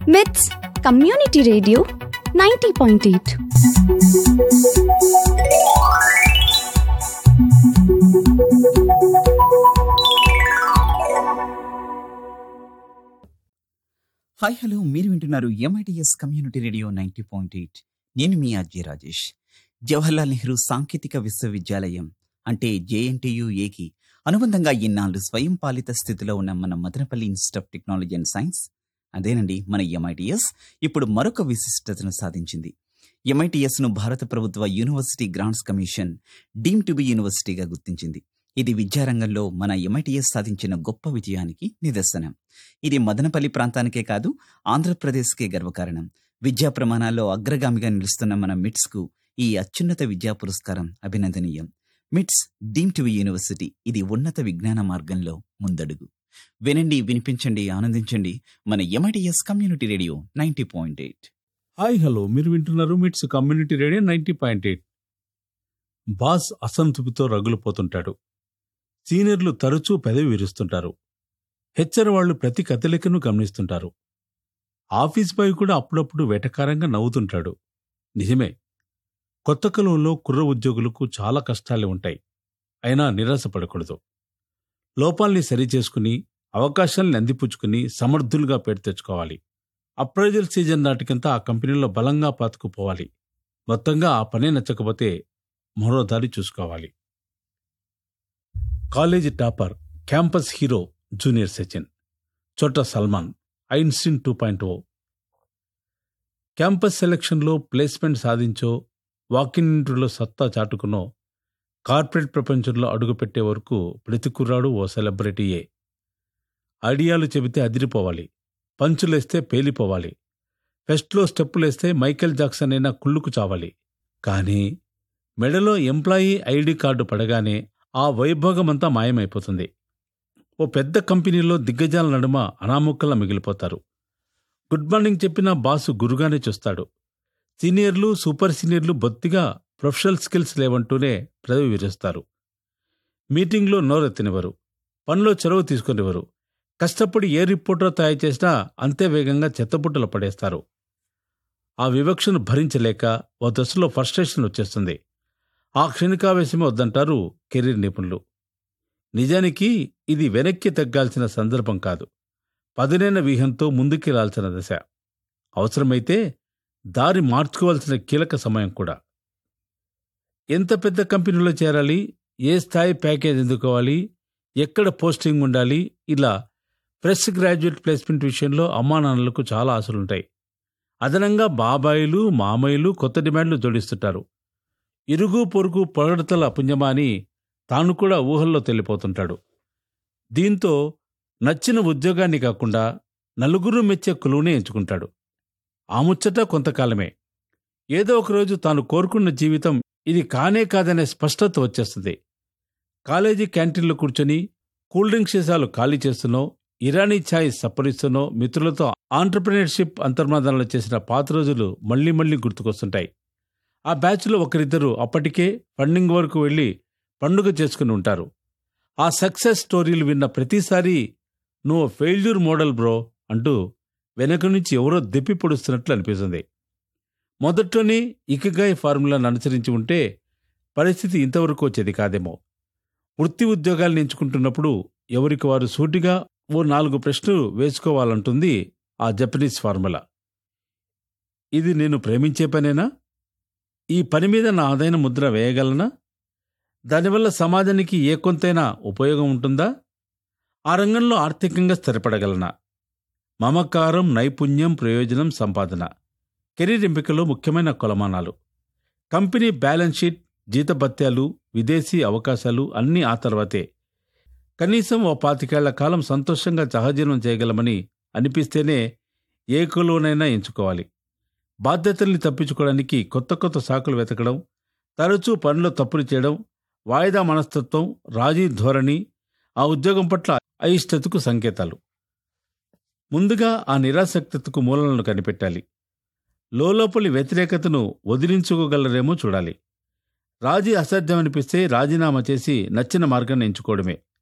మిట్స్ community radio ninety point eight hi hello మీరు వింటున్నారు MITS community radio ninety point eight నేను మీ అజయ్ రాజేష్ జవహర్లాల్ నెహ్రూ సాంకేతిక విశ్వవిద్యాలయం అంటే జేఎన్టీయుఏకి అనుబంధంగా ఇన్నాళ్ళు స్వయం పాలిత స్థితిలో ఉన్న మన Madanapalle institute of technology and science అదేనండి మన ఎంఐటిఎస్ ఇప్పుడు మరొక విశిష్టతను సాధించింది ఎంఐటిఎస్ ను భారత ప్రభుత్వ university grants commission deem to be యూనివర్సిటీగా గుర్తించింది ఇది విద్యారంగంలో మన ఎంఐటిఎస్ సాధించిన గొప్ప విజయానికి నిదర్శనం ఇది మదనపల్లి ప్రాంతానికే కాదు ఆంధ్రప్రదేశ్కే గర్వకారణం విద్యా ప్రమాణాల్లో అగ్రగామిగా నిలుస్తున్న మన మిట్స్ కు ఈ అత్యున్నత విద్యా పురస్కారం అభినందనీయం మిట్స్ డీమ్ టు యూనివర్సిటీ ఇది ఉన్నత విజ్ఞాన మార్గంలో ముందడుగు వినండి వినిపించండి ఆనందించండి మన MITS community radio ninety point eight hi hello మీరు వింటున్నారు MITS community radio ninety point eight boss అసంతృప్తితో రగులుపోతుంటాడు సీనియర్లు తరచూ పెదవి విరుస్తుంటారు హెచ్చర్ వాళ్ళు ప్రతి కదలికను గమనిస్తుంటారు ఆఫీస్ బాయ్ కూడా అప్పుడప్పుడు వెటకారంగా నవ్వుతుంటాడు నిజమే కొత్త కాలంలో కుర్ర ఉద్యోగులకు చాలా కష్టాలే ఉంటాయి అయినా నిరాశపడకూడదు లోపాల్ని సరిచేసుకుని అవకాశాల్ని అందిపుచ్చుకుని సమర్థులుగా పేరు తెచ్చుకోవాలి అప్రైజల్ సీజన్ నాటికంతా ఆ కంపెనీలో బలంగా పాతుకుపోవాలి మొత్తంగా ఆ పనే నచ్చకపోతే మరో దారి చూసుకోవాలి college topper campus hero junior Sachin చోట Salman Einstein two point O campus సెలక్షన్లో ప్లేస్మెంట్ సాధించో వాకిన్ ఇంటర్వ్యూలో సత్తా చాటుకునో కార్పొరేట్ ప్రపంచంలో అడుగుపెట్టే వరకు ప్రతి కుర్రాడు ఓ సెలబ్రిటీయే ఐడియాలు చెబితే అదిరిపోవాలి పంచులేస్తే పేలిపోవాలి ఫెస్ట్లో స్టెప్పులేస్తే మైకేల్ జాక్సన్ అయినా కుళ్ళుకు చావాలి కానీ మెడలో ఎంప్లాయీ ఐడి కార్డు పడగానే ఆ వైభోగమంతా మాయమైపోతుంది ఓ పెద్ద కంపెనీలో దిగ్గజాల నడుమ అనాముక్కలా మిగిలిపోతారు గుడ్ మార్నింగ్ చెప్పిన బాసు గురుగానే చూస్తాడు సీనియర్లు సూపర్ సీనియర్లు బొత్తిగా ప్రొఫెషనల్ స్కిల్స్ లేవంటూనే ప్రదవి విరుస్తారు మీటింగ్లో నోరెత్తనివ్వరు పనిలో చొరవ తీసుకునివ్వరు కష్టపడి ఏ రిపోర్టర్ తయారు చేసినా అంతే వేగంగా చెత్తబుట్టలు పడేస్తారు ఆ వివక్షను భరించలేక ఓ దశలో ఫ్రస్ట్రేషన్ వచ్చేస్తుంది ఆ క్షణికావేశమే వద్దంటారు కెరీర్ నిపుణులు నిజానికి ఇది వెనక్కి తగ్గాల్సిన సందర్భం కాదు పదునైన వ్యూహంతో ముందుకి రాల్సిన దశ అవసరమైతే దారి మార్చుకోవాల్సిన కీలక సమయం కూడా ఎంత పెద్ద కంపెనీలో చేరాలి ఏ స్థాయి ప్యాకేజ్ ఎందుకోవాలి ఎక్కడ పోస్టింగ్ ఉండాలి ఇలా ఫ్రెష్ గ్రాడ్యుయేట్ ప్లేస్మెంట్ విషయంలో అమ్మానాన్నలకు చాలా ఆశలుంటాయి అదనంగా బాబాయిలు మామయ్యలు కొత్త డిమాండ్లు జోడిస్తుంటారు ఇరుగు పొరుగు పొగడతల పుణ్యమా అని తాను కూడా ఊహల్లో తెలిపోతుంటాడు దీంతో నచ్చిన ఉద్యోగాన్ని కాకుండా నలుగురు మెచ్చే కులువునే ఎంచుకుంటాడు ఆ ముచ్చట కొంతకాలమే ఏదో ఒకరోజు తాను కోరుకున్న జీవితం ఇది కానే కాదనే స్పష్టత వచ్చేస్తుంది కాలేజీ క్యాంటీన్లో కూర్చొని కూల్ డ్రింక్ సీసాలు ఖాళీ చేస్తున్నో ఇరానీ ఛాయ్ సప్పరిస్తున్నో మిత్రులతో ఆంటర్ప్రినర్షిప్ అంతర్మాదాలు చేసిన పాత రోజులు మళ్లీ మళ్లీ గుర్తుకొస్తుంటాయి ఆ బ్యాచ్లో ఒకరిద్దరు అప్పటికే ఫండింగ్ వరకు వెళ్ళి పండుగ చేసుకుని ఉంటారు ఆ సక్సెస్ స్టోరీలు విన్న ప్రతిసారి నువ్వు ఫెయిల్యూర్ మోడల్ బ్రో అంటూ వెనక నుంచి ఎవరో దెప్పి పొడుస్తున్నట్లు అనిపిస్తుంది మొదట్లోనే ఇకగాయ్ ఫార్ములాను అనుసరించి ఉంటే పరిస్థితి ఇంతవరకు వచ్చేది కాదేమో వృత్తి ఉద్యోగాలను ఎంచుకుంటున్నప్పుడు ఎవరికి వారు సూటిగా ఓ నాలుగు ప్రశ్నలు వేసుకోవాలంటుంది ఆ జపనీస్ ఫార్ములా ఇది నేను ప్రేమించే పనేనా ఈ పని మీద నా ఆదైన ముద్ర వేయగలనా దానివల్ల సమాజానికి ఏ కొంతైనా ఉపయోగం ఉంటుందా ఆ రంగంలో ఆర్థికంగా స్థిరపడగలనా మమకారం నైపుణ్యం ప్రయోజనం సంపాదన కెరీర్ ఎంపికలో ముఖ్యమైన కొలమానాలు కంపెనీ బ్యాలెన్స్ షీట్ జీతభత్యాలు విదేశీ అవకాశాలు అన్నీ ఆ తర్వాతే కనీసం ఓ పాతికేళ్ల కాలం సంతోషంగా సహజీవనం చేయగలమని అనిపిస్తేనే ఏ కులువనైనా ఎంచుకోవాలి బాధ్యతల్ని తప్పించుకోవడానికి కొత్త కొత్త సాకులు వెతకడం తరచూ పనిలో తప్పులు చేయడం వాయిదా మనస్తత్వం రాజీ ధోరణి ఆ ఉద్యోగం పట్ల అయిష్టతకు సంకేతాలు ముందుగా ఆ నిరాసక్తతకు మూలలను కనిపెట్టాలి లోలోపలి వ్యతిరేకతను వదిలించుకోగలరేమో చూడాలి రాజీ అసాధ్యమనిపిస్తే రాజీనామా చేసి నచ్చిన మార్గాన్ని ఎంచుకోవడమే